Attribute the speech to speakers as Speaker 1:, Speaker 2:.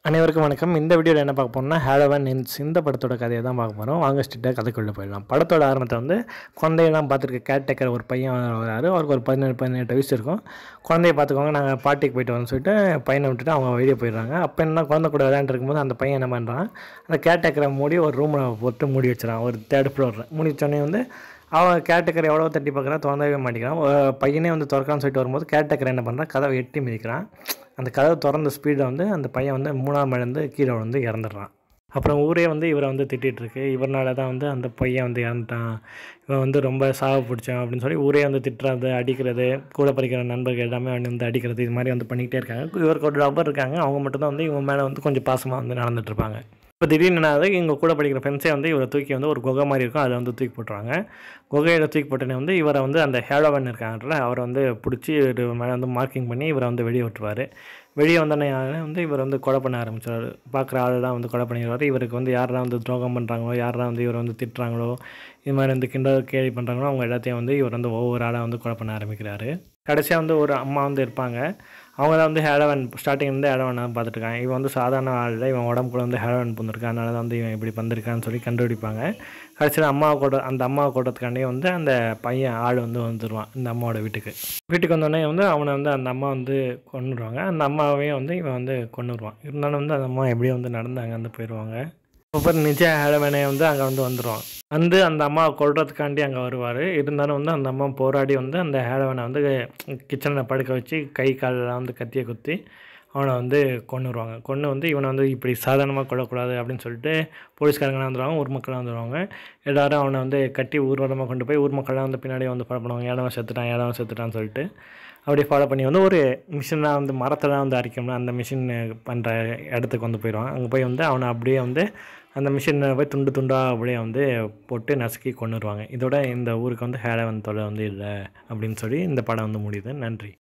Speaker 1: அனைவருக்கும் வணக்கம் இந்த வீடியோவில் என்ன பார்க்க போறோம்னா ஹேலோவன் இன்ஸ் இந்த படத்தோட கதையை தான் பார்க்க போகிறோம் வாங்க ஸ்ட்ரிக்டாக கதைக்குள்ளே போயிடலாம் படத்தோட ஆரம்பத்தை வந்து குழந்தையெல்லாம் பார்த்துருக்க கேட்டேக்கர் ஒரு பையன் வராரு அவருக்கு ஒரு பதினேழு பதினெட்டு வயசு இருக்கும் குழந்தைய பார்த்துக்கோங்க நாங்கள் பாட்டிக்கு போயிட்டு வரோம்னு சொல்லிட்டு பையனை விட்டுட்டு அவங்க வெளியே போயிடுறாங்க அப்போ என்ன குழந்தை கூட விளையாண்டுருக்கும் போது அந்த பையன் என்ன பண்ணுறான் அந்த கேட்டேக்கரை மூடி ஒரு ரூமில் போட்டு மூடி வச்சிடறான் ஒரு தேர்ட் ஃப்ளோரில் மூடி வச்சோடனே வந்து அவன் கேட்டக்கரை எவ்வளோ தட்டி பார்க்குறான் திறந்தவே மாட்டேங்கிறான் ஒரு பையனே வந்து திறக்கான்னு சொல்லிட்டு வரும்போது கேட்டக்கரை என்ன பண்ணுறான் கதவை எட்டி மிதிக்கிறான் அந்த கதவை திறந்த ஸ்பீடை வந்து அந்த பையன் வந்து மூணாம் இருந்து கீழே வந்து இறந்துடுறான் அப்புறம் ஊரே வந்து இவரை வந்து திட்டிகிட்டு இருக்கு இவரால தான் வந்து அந்த பையன் வந்து இறந்துட்டான் இவன் வந்து ரொம்ப சாவு பிடிச்சான் அப்படின்னு சொல்லி ஊரே வந்து திட்டுறது அடிக்கிறது கூட படிக்கிற நண்பர்கள் எல்லாமே வந்து அடிக்கிறது இது மாதிரி வந்து பண்ணிக்கிட்டே இருக்காங்க இவருக்கு ஒரு ரப்பர் இருக்காங்க அவங்க மட்டும்தான் வந்து இவங்க மேலே வந்து கொஞ்சம் பாசமாக வந்து நடந்துட்டு இருப்பாங்க இப்போ திடீர்னு என்னாவது இவங்க கூட படிக்கிற ஃப்ரெண்ட்ஸே வந்து இவரை தூக்கி வந்து ஒரு குகை மாதிரி இருக்கும் அதை வந்து தூக்கி போட்டுருவாங்க குகையில் தூக்கி போட்டோன்னே வந்து இவரை வந்து அந்த ஹேலோவன் இருக்காங்கல்ல அவரை வந்து பிடிச்சி இவர் மேலே வந்து மார்க்கிங் பண்ணி இவரை வந்து வெளியே விட்டுருவார் வெளியே வந்தோடனே வந்து இவர் வந்து கொலை பண்ண ஆரம்பிச்சிடுவார் பார்க்குற ஆளெல்லாம் வந்து கொலை பண்ணிடுவார் இவருக்கு வந்து யாரெல்லாம் வந்து துரோகம் பண்ணுறாங்களோ யாரெல்லாம் வந்து இவர் வந்து திட்டுறாங்களோ இது மாதிரி வந்து கிண்டல் கேலி பண்ணுறாங்களோ அவங்க எல்லாத்தையும் வந்து இவர் வந்து ஒவ்வொரு ஆளாக வந்து கொலை பண்ண ஆரம்பிக்கிறாரு கடைசியாக வந்து ஒரு அம்மா வந்து இருப்பாங்க அவங்க தான் வந்து ஹேலவன் ஸ்டார்டிங்லேருந்து ஹேலவன் தான் பார்த்துட்டு இருக்காங்க இவன் வந்து சாதாரண ஆள் இல்லை இவன் உடம்புக்குள்ள வந்து ஹேலவன் புந்திருக்கான் அதனால தான் வந்து இவன் இப்படி வந்திருக்கான்னு சொல்லி கண்டுபிடிப்பாங்க கடைசியில் அம்மாவை கூட அந்த அம்மாவை கூட்டத்துக்காண்டே வந்து அந்த பையன் ஆள் வந்து வந்துடுவான் இந்த அம்மாவோட வீட்டுக்கு வீட்டுக்கு வந்தோடனே வந்து அவனை வந்து அந்த அம்மா வந்து கொண்டுடுவாங்க அந்த அம்மாவையும் வந்து இவன் வந்து கொண்டுருவான் இருந்தாலும் வந்து அந்த அம்மா எப்படியோ வந்து நடந்து அங்கே வந்து போயிடுவாங்க அப்புறம் நிஜ ஹேலவனே வந்து அங்கே வந்து வந்துடுவான் வந்து அந்த அம்மாவை கொல்றதுக்காண்டி அங்கே வருவார் இருந்தாலும் வந்து அந்த அம்மா போராடி வந்து அந்த ஹேலவனை வந்து கிச்சனில் படுக்க வச்சு கை காலெல்லாம் வந்து கத்தியை குத்தி அவனை வந்து கொண்டுருவாங்க கொண்டு வந்து இவனை வந்து இப்படி சாதாரணமாக கொல்லக்கூடாது அப்படின்னு சொல்லிட்டு போலீஸ்காரங்களாம் வந்துடுவாங்க ஊர் மக்கள்லாம் வந்துடுவாங்க எல்லோரும் அவனை வந்து கட்டி ஊர்வலமாக கொண்டு போய் ஊர் மக்கள்லாம் வந்து பின்னாடி வந்து ஃபாலோ பண்ணுவாங்க ஏழவன் செத்துட்டான் ஏழவன் செத்துட்டான்னு சொல்லிட்டு அப்படியே ஃபாலோ பண்ணி வந்து ஒரு மிஷினாக வந்து மரத்தெல்லாம் வந்து அரைக்கணும்னா அந்த மிஷின் பண்ணுற இடத்துக்கு வந்து போயிடுவான் அங்கே போய் வந்து அவனை அப்படியே வந்து அந்த மிஷினில் போய் துண்டு துண்டாக அப்படியே வந்து போட்டு நசுக்கி கொண்டுருவாங்க இதோட இந்த ஊருக்கு வந்து ஹேலவன் தொலை வந்து இல்லை அப்படின்னு சொல்லி இந்த படம் வந்து முடியுது நன்றி